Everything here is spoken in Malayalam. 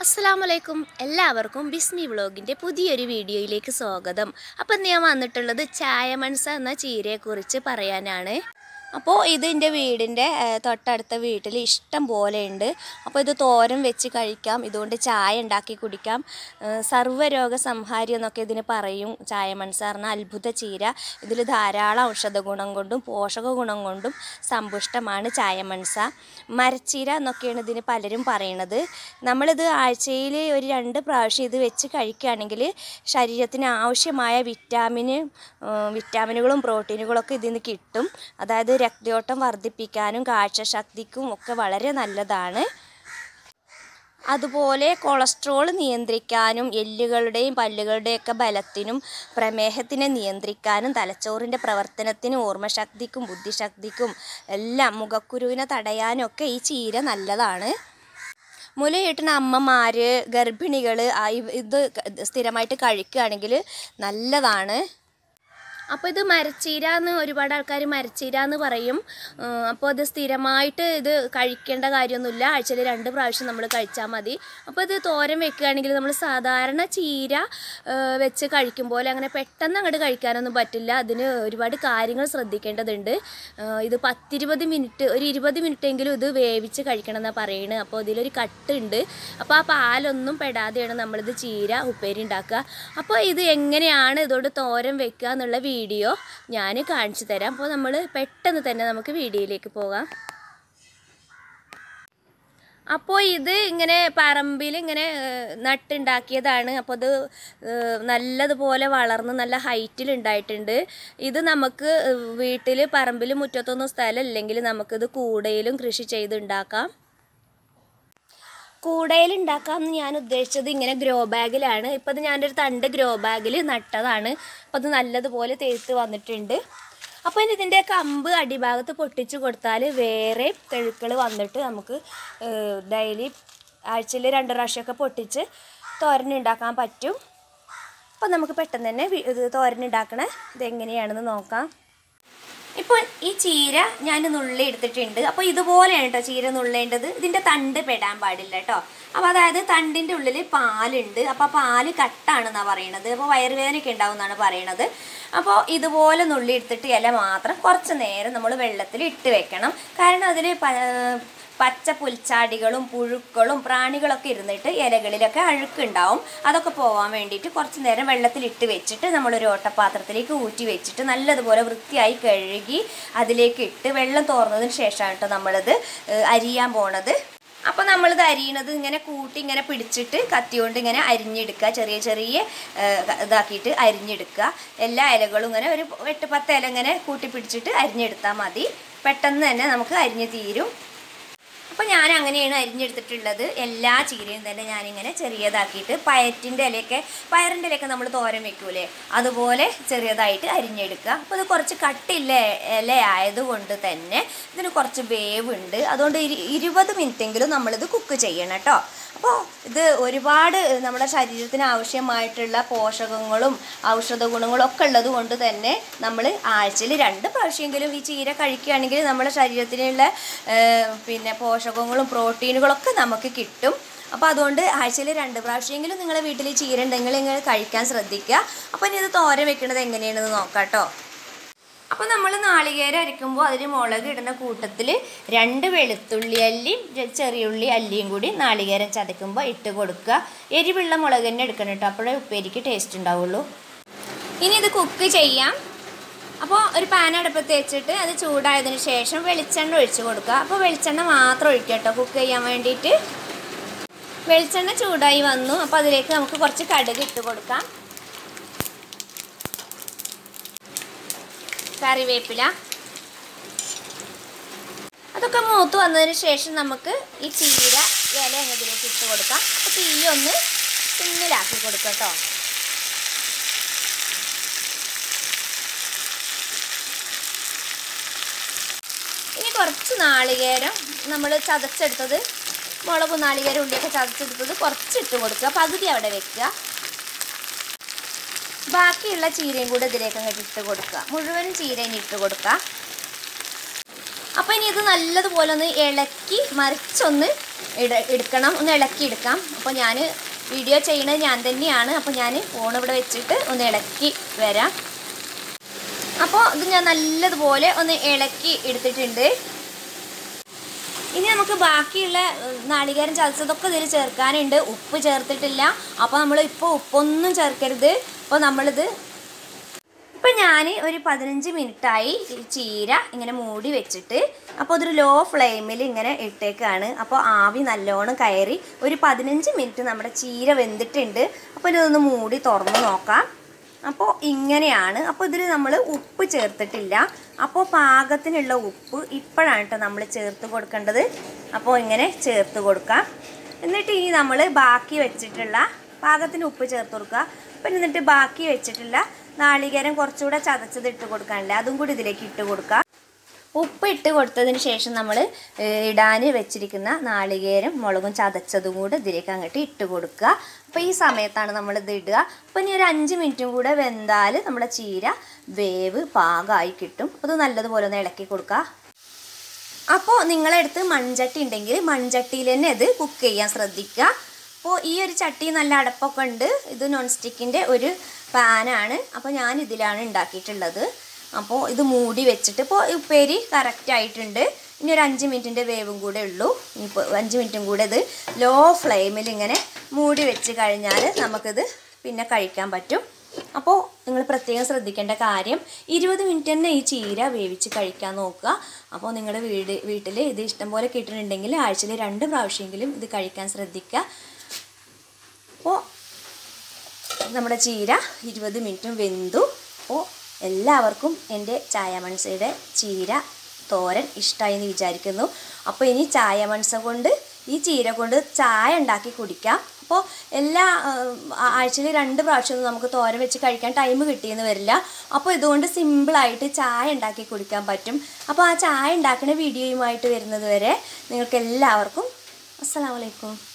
അസ്സാമലൈക്കും എല്ലാവർക്കും ബിസ്മി വ്ളോഗിൻ്റെ പുതിയൊരു വീഡിയോയിലേക്ക് സ്വാഗതം അപ്പം ഇന്ന് ഞാൻ വന്നിട്ടുള്ളത് ചായ മൺസ എന്ന ചീരയെക്കുറിച്ച് പറയാനാണ് അപ്പോൾ ഇത് എൻ്റെ വീടിൻ്റെ ഏഹ്, തൊട്ടടുത്ത വീട്ടിൽ ഇഷ്ടം പോലെ ഉണ്ട് അപ്പോൾ ഇത് തോരൻ വെച്ച് കഴിക്കാം ഇതുകൊണ്ട് ചായ ഉണ്ടാക്കി കുടിക്കാം ഏഹ്, സർവ്വരോഗ സംഹാരി എന്നൊക്കെ ഇതിന് പറയും ചായ മൺസ പറഞ്ഞാൽ അത്ഭുത ചീര ഇതിൽ ധാരാളം ഔഷധ ഗുണം കൊണ്ടും പോഷക ഗുണം കൊണ്ടും സമ്പുഷ്ടമാണ് ചായ മൺസ മരച്ചീര എന്നൊക്കെയാണ് ഇതിന് പലരും പറയണത് നമ്മളിത് ആഴ്ചയിൽ ഒരു രണ്ട് പ്രാവശ്യം ഇത് വെച്ച് കഴിക്കുകയാണെങ്കിൽ ശരീരത്തിന് ആവശ്യമായ വിറ്റാമിന് ഏഹ്, വിറ്റാമിനുകളും പ്രോട്ടീനുകളൊക്കെ ഇതിൽ നിന്ന് കിട്ടും അതായത് രക്തയോട്ടം വർദ്ധിപ്പിക്കാനും കാഴ്ചശക്തിക്കും ഒക്കെ വളരെ നല്ലതാണ് അതുപോലെ കൊളസ്ട്രോൾ നിയന്ത്രിക്കാനും എല്ലുകളുടെയും പല്ലുകളുടെയൊക്കെ ബലത്തിനും പ്രമേഹത്തിനെ നിയന്ത്രിക്കാനും തലച്ചോറിൻ്റെ പ്രവർത്തനത്തിനും ഓർമ്മശക്തിക്കും ബുദ്ധിശക്തിക്കും എല്ലാം മുഖക്കുരുവിനെ തടയാനും ഒക്കെ ഈ ചീര നല്ലതാണ് മുലയൂട്ടുന്ന അമ്മമാർ ഗർഭിണികൾ ഇത് സ്ഥിരമായിട്ട് കഴിക്കുകയാണെങ്കിൽ നല്ലതാണ് അപ്പോൾ ഇത് മരച്ചീര എന്ന് ഒരുപാട് ആൾക്കാർ മരച്ചീര എന്ന് പറയും ഉം, അപ്പോൾ അത് സ്ഥിരമായിട്ട് ഇത് കഴിക്കേണ്ട കാര്യമൊന്നുമില്ല ആഴ്ചയിൽ രണ്ട് പ്രാവശ്യം നമ്മൾ കഴിച്ചാൽ മതി അപ്പോൾ ഇത് തോരൻ വെക്കുകയാണെങ്കിൽ നമ്മൾ സാധാരണ ചീര ആ, വെച്ച് കഴിക്കും പോലെ അങ്ങനെ പെട്ടെന്ന് അങ്ങോട്ട് കഴിക്കാനൊന്നും പറ്റില്ല അതിന് ഒരുപാട് കാര്യങ്ങൾ ശ്രദ്ധിക്കേണ്ടതുണ്ട് ആ, ഇത് പത്തിരുപത് മിനിറ്റ് ഒരു ഇരുപത് മിനിറ്റെങ്കിലും ഇത് വേവിച്ച് കഴിക്കണം എന്നാണ് പറയുന്നത് അപ്പോൾ ഇതിലൊരു കട്ടുണ്ട് അപ്പോൾ ആ പാലൊന്നും പെടാതെയാണ് നമ്മളിത് ചീര ഉപ്പേരി ഉണ്ടാക്കുക അപ്പോൾ ഇത് എങ്ങനെയാണ് ഇതോട് തോരൻ വെക്കുക എന്നുള്ള വീഡിയോ ഞാൻ കാണിച്ചു തരാം അപ്പോൾ നമ്മൾ പെട്ടെന്ന് തന്നെ നമുക്ക് വീഡിയോയിലേക്ക് പോകാം അപ്പോൾ ഇത് ഇങ്ങനെ പറമ്പിൽ ഇങ്ങനെ ഏഹ്, നട്ടുണ്ടാക്കിയതാണ് അപ്പോൾ അത് ഏഹ്, നല്ലതുപോലെ വളർന്ന് നല്ല ഹൈറ്റിൽ ഉണ്ടായിട്ടുണ്ട് ഇത് നമുക്ക് വീട്ടിൽ പറമ്പിൽ മുറ്റത്തൊന്നും സ്ഥലം ഇല്ലെങ്കിൽ നമുക്കിത് കൂടയിലും കൃഷി ചെയ്ത് ഉണ്ടാക്കാം കൂടയിൽ ഉണ്ടാക്കാമെന്ന് ഞാൻ ഉദ്ദേശിച്ചത് ഇങ്ങനെ ഗ്രോ ബാഗിലാണ് ഇപ്പോൾ ഇത് ഞാനൊരു തണ്ട് ഗ്രോ ബാഗിൽ നട്ടതാണ് അപ്പോൾ അത് നല്ലതുപോലെ തേത്ത് വന്നിട്ടുണ്ട് അപ്പോൾ ഇനി ഇതിൻ്റെ കമ്പ് അടിഭാഗത്ത് പൊട്ടിച്ച് കൊടുത്താൽ വേറെ തെഴുക്കൾ വന്നിട്ട് നമുക്ക് ഡെയിലി ആഴ്ചയിൽ രണ്ട് പ്രാവശ്യമൊക്കെ പൊട്ടിച്ച് തോരനുണ്ടാക്കാൻ പറ്റും അപ്പോൾ നമുക്ക് പെട്ടെന്ന് തന്നെ വി- ഇത് തോരനുണ്ടാക്കണ ഇതെങ്ങനെയാണെന്ന് നോക്കാം ഇപ്പോൾ ഈ ചീര ഞാൻ നുള്ളി എടുത്തിട്ടുണ്ട് അപ്പോൾ ഇതുപോലെയാണ് കേട്ടോ ചീര നുള്ളേണ്ടത് ഇതിൻ്റെ തണ്ട് പെടാൻ പാടില്ല കേട്ടോ അപ്പോൾ അതായത് തണ്ടിൻ്റെ ഉള്ളിൽ പാലുണ്ട് അപ്പോൾ ആ പാല് കട്ടാണെന്നാണ് പറയണത് അപ്പോൾ വയറുവേദനയൊക്കെ ഉണ്ടാവും എന്നാണ് പറയണത് അപ്പോൾ ഇതുപോലെ നുള്ളി എടുത്തിട്ട് ഇല മാത്രം കുറച്ച് നേരം നമ്മൾ വെള്ളത്തിൽ ഇട്ട് വെക്കണം കാരണം അതിൽ പച്ച പുൽച്ചാടികളും പുഴുക്കളും പ്രാണികളൊക്കെ ഇരുന്നിട്ട് ഇലകളിലൊക്കെ അഴുക്കുണ്ടാവും അതൊക്കെ പോകാൻ വേണ്ടിയിട്ട് കുറച്ച് നേരം വെള്ളത്തിലിട്ട് വെച്ചിട്ട് നമ്മളൊരു ഓട്ടപാത്രത്തിലേക്ക് ഊറ്റി വെച്ചിട്ട് നല്ലതുപോലെ വൃത്തിയായി കഴുകി അതിലേക്ക് ഇട്ട് വെള്ളം തോർന്നതിന് ശേഷമാണ് കേട്ടോ നമ്മളിത് ഏഹ്, അരിയാൻ പോണത് അപ്പോൾ നമ്മളിത് അരിയണത് ഇങ്ങനെ കൂട്ടി ഇങ്ങനെ പിടിച്ചിട്ട് കത്തി കൊണ്ട് ഇങ്ങനെ അരിഞ്ഞെടുക്കുക ചെറിയ ചെറിയ ഏഹ്, ഇതാക്കിയിട്ട് അരിഞ്ഞെടുക്കുക എല്ലാ ഇലകളും ഇങ്ങനെ ഒരു എട്ട് പത്ത് ഇല ഇങ്ങനെ കൂട്ടി പിടിച്ചിട്ട് അരിഞ്ഞെടുത്താൽ മതി പെട്ടെന്ന് തന്നെ നമുക്ക് അരിഞ്ഞ് തീരും അപ്പോൾ ഞാൻ അങ്ങനെയാണ് അരിഞ്ഞെടുത്തിട്ടുള്ളത് എല്ലാ ചീരയും തന്നെ ഞാനിങ്ങനെ ചെറിയതാക്കിയിട്ട് പയറ്റിൻ്റെ ഇലയൊക്കെ പയറിൻ്റെ ഇലയൊക്കെ നമ്മൾ തോരൻ വെക്കൂലേ അതുപോലെ ചെറിയതായിട്ട് അരിഞ്ഞെടുക്കുക അപ്പോൾ ഇത് കുറച്ച് കട്ടില്ല ഇല ആയതുകൊണ്ട് തന്നെ ഇതിന് കുറച്ച് വേവുണ്ട് അതുകൊണ്ട് ഇരു- ഇരുപത് മിനിറ്റെങ്കിലും നമ്മളിത് കുക്ക് ചെയ്യണം കേട്ടോ അപ്പോൾ ഇത് ഒരുപാട് നമ്മുടെ ശരീരത്തിന് ആവശ്യമായിട്ടുള്ള പോഷകങ്ങളും ഔഷധ ഗുണങ്ങളും ഒക്കെ ഉള്ളത് കൊണ്ട് തന്നെ നമ്മൾ ആഴ്ചയിൽ രണ്ട് പ്രാവശ്യമെങ്കിലും ഈ ചീര കഴിക്കുകയാണെങ്കിൽ നമ്മുടെ ശരീരത്തിനുള്ള ഏഹ്, പിന്നെ പോഷകങ്ങളും പ്രോട്ടീനുകളൊക്കെ നമുക്ക് കിട്ടും അപ്പോൾ അതുകൊണ്ട് ആഴ്ചയിൽ രണ്ട് പ്രാവശ്യമെങ്കിലും നിങ്ങളുടെ വീട്ടിൽ ഈ ചീര ഉണ്ടെങ്കിൽ നിങ്ങൾ കഴിക്കാൻ ശ്രദ്ധിക്കുക അപ്പോൾ ഇനി ഇത് തോരൻ വെക്കുന്നത് എങ്ങനെയാണെന്ന് നോക്കാം കേട്ടോ അപ്പോൾ നമ്മൾ നാളികേരം അരയ്ക്കുമ്പോൾ അതിൽ മുളക് ഇടുന്ന കൂട്ടത്തിൽ രണ്ട് വെളുത്തുള്ളി അല്ലിയും ര- ചെറിയുള്ളി അല്ലിയും കൂടി നാളികേരം ചതയ്ക്കുമ്പോൾ ഇട്ട് കൊടുക്കുക എരിവുള്ള മുളക് തന്നെ എടുക്കണം കേട്ടോ അപ്പോഴേ ഉപ്പേരിക്ക് ടേസ്റ്റ് ഉണ്ടാവുള്ളൂ ഇനി ഇത് കുക്ക് ചെയ്യാം അപ്പോൾ ഒരു പാൻ അടുപ്പത്ത് വെച്ചിട്ട് അത് ചൂടായതിനു ശേഷം വെളിച്ചെണ്ണ ഒഴിച്ച് കൊടുക്കുക അപ്പോൾ വെളിച്ചെണ്ണ മാത്രം ഒഴിക്കുക കേട്ടോ കുക്ക് ചെയ്യാൻ വേണ്ടിയിട്ട് വെളിച്ചെണ്ണ ചൂടായി വന്നു അപ്പോൾ അതിലേക്ക് നമുക്ക് കുറച്ച് കടുക് ഇട്ട് കൊടുക്കാം കറിവേപ്പില അതൊക്കെ മൂത്ത് വന്നതിന് ശേഷം നമുക്ക് ഈ ചീര ഇല അങ്ങതിലേക്ക് ഇട്ട് കൊടുക്കാം അപ്പോൾ തീ ഒന്ന് സിമ്മിലാക്കി കൊടുക്കാം കേട്ടോ ഇനി കുറച്ച് നാളികേരം നമ്മൾ ചതച്ചെടുത്തത് മുളകും നാളികേരം ഉള്ളിയൊക്കെ ചതച്ചെടുത്തത് കുറച്ച് ഇട്ട് കൊടുക്കുക പകുതി അവിടെ വെക്കുക ബാക്കിയുള്ള ചീരയും കൂടെ ഇതിലേക്ക് അങ്ങോട്ട് ഇട്ട് കൊടുക്കുക മുഴുവനും ചീരയും ഇട്ട് കൊടുക്കുക അപ്പോൾ ഇനി ഇത് നല്ലതുപോലെ ഒന്ന് ഇളക്കി മറിച്ചൊന്ന് ഇട എടുക്കണം ഒന്ന് ഇളക്കി എടുക്കാം അപ്പോൾ ഞാൻ വീഡിയോ ചെയ്യണത് ഞാൻ തന്നെയാണ് അപ്പോൾ ഞാൻ ഫോൺ ഇവിടെ വെച്ചിട്ട് ഒന്ന് ഇളക്കി വരാം അപ്പോൾ ഇത് ഞാൻ നല്ലതുപോലെ ഒന്ന് ഇളക്കി എടുത്തിട്ടുണ്ട് ഇനി നമുക്ക് ബാക്കിയുള്ള ഏഹ്, നാളികേരം ചതച്ചതൊക്കെ ഇതിൽ ചേർക്കാനുണ്ട് ഉപ്പ് ചേർത്തിട്ടില്ല അപ്പോൾ നമ്മൾ ഇപ്പോൾ ഉപ്പൊന്നും ചേർക്കരുത് അപ്പോൾ നമ്മളിത് ഇപ്പം ഞാൻ ഒരു പതിനഞ്ച് മിനിറ്റായി ഈ ചീര ഇങ്ങനെ മൂടി വെച്ചിട്ട് അപ്പോൾ അതൊരു ലോ ഫ്ലെയിമിൽ ഇങ്ങനെ ഇട്ടേക്കാണ് അപ്പോൾ ആവി നല്ലോണം കയറി ഒരു പതിനഞ്ച് മിനിറ്റ് നമ്മുടെ ചീര വെന്തിട്ടുണ്ട് അപ്പോൾ ഇതൊന്ന് മൂടി തുറന്ന് നോക്കാം അപ്പോൾ ഇങ്ങനെയാണ് അപ്പോൾ ഇതിൽ നമ്മൾ ഉപ്പ് ചേർത്തിട്ടില്ല അപ്പോൾ പാകത്തിനുള്ള ഉപ്പ് ഇപ്പോഴാണ് കേട്ടോ നമ്മൾ ചേർത്ത് കൊടുക്കേണ്ടത് അപ്പോൾ ഇങ്ങനെ ചേർത്ത് കൊടുക്കാം എന്നിട്ട് ഈ നമ്മൾ ബാക്കി വെച്ചിട്ടുള്ള പാകത്തിന് ഉപ്പ് ചേർത്ത് കൊടുക്കുക പിന്നെ എന്നിട്ട് ബാക്കി വെച്ചിട്ടുള്ള നാളികേരം കുറച്ചുകൂടെ ചതച്ചത് ഇട്ട് കൊടുക്കാനില്ല അതും കൂടി ഇതിലേക്ക് ഇട്ട് കൊടുക്കുക ഉപ്പ് ഇട്ട് കൊടുത്തതിന് ശേഷം നമ്മൾ ഇടാൻ വെച്ചിരിക്കുന്ന നാളികേരം മുളകും ചതച്ചതും കൂടെ ഇതിലേക്ക് അങ്ങോട്ട് ഇട്ട് കൊടുക്കുക അപ്പോൾ ഈ സമയത്താണ് നമ്മൾ ഇത് ഇടുക അപ്പോൾ ഇനി ഒരു അഞ്ച് മിനിറ്റും കൂടെ വെന്താൽ നമ്മുടെ ചീര വേവ് പാകമായി കിട്ടും അത് നല്ലതുപോലെ ഒന്ന് ഇളക്കി കൊടുക്കുക അപ്പോൾ നിങ്ങളടുത്ത് മൺചട്ടി ഉണ്ടെങ്കിൽ മൺചട്ടിയിൽ തന്നെ ഇത് കുക്ക് ചെയ്യാൻ ശ്രദ്ധിക്കുക അപ്പോൾ ഈ ഒരു ചട്ടി നല്ല അടപ്പൊക്കെ ഉണ്ട് ഇത് നോൺ സ്റ്റിക്കിൻ്റെ ഒരു പാനാണ് അപ്പോൾ ഞാൻ ഇതിലാണ് ഉണ്ടാക്കിയിട്ടുള്ളത് അപ്പോൾ ഇത് മൂടി വെച്ചിട്ട് ഇപ്പോൾ ഉപ്പേരി കറക്റ്റ് ആയിട്ടുണ്ട് ഇനി ഒരു അഞ്ച് മിനിറ്റിൻ്റെ വേവും കൂടെ ഉള്ളൂ ഇനിയിപ്പോൾ അഞ്ച് മിനിറ്റും കൂടെ ഇത് ലോ ഫ്ലെയിമിൽ ഇങ്ങനെ മൂടി വെച്ച് കഴിഞ്ഞാൽ നമുക്കിത് പിന്നെ കഴിക്കാൻ പറ്റും അപ്പോൾ നിങ്ങൾ പ്രത്യേകം ശ്രദ്ധിക്കേണ്ട കാര്യം ഇരുപത് മിനിറ്റ് തന്നെ ഈ ചീര വേവിച്ച് കഴിക്കാൻ നോക്കുക അപ്പോൾ നിങ്ങളുടെ വീട് വീട്ടിൽ ഇത് ഇഷ്ടംപോലെ കിട്ടുന്നുണ്ടെങ്കിൽ ആഴ്ചയിൽ രണ്ട് പ്രാവശ്യമെങ്കിലും ഇത് കഴിക്കാൻ ശ്രദ്ധിക്കുക അപ്പോൾ നമ്മുടെ ചീര ഇരുപത് മിനിറ്റും വെന്തു അപ്പോൾ എല്ലാവർക്കും എൻ്റെ ചായ മൺസയുടെ ചീര തോരൻ ഇഷ്ടമായി എന്ന് വിചാരിക്കുന്നു അപ്പോൾ ഇനി ചായ മൺസ കൊണ്ട് ഈ ചീര കൊണ്ട് ചായ ഉണ്ടാക്കി കുടിക്കാം അപ്പോൾ എല്ലാ ആഴ്ചയിൽ രണ്ട് പ്രാവശ്യമൊന്നും നമുക്ക് തോരൻ വെച്ച് കഴിക്കാൻ ടൈം കിട്ടിയെന്ന് വരില്ല അപ്പോൾ ഇതുകൊണ്ട് സിമ്പിളായിട്ട് ചായ ഉണ്ടാക്കി കുടിക്കാൻ പറ്റും അപ്പോൾ ആ ചായ ഉണ്ടാക്കുന്ന വീഡിയോയുമായിട്ട് വരുന്നത് വരെ നിങ്ങൾക്ക് എല്ലാവർക്കും അസ്സലാമലൈക്കും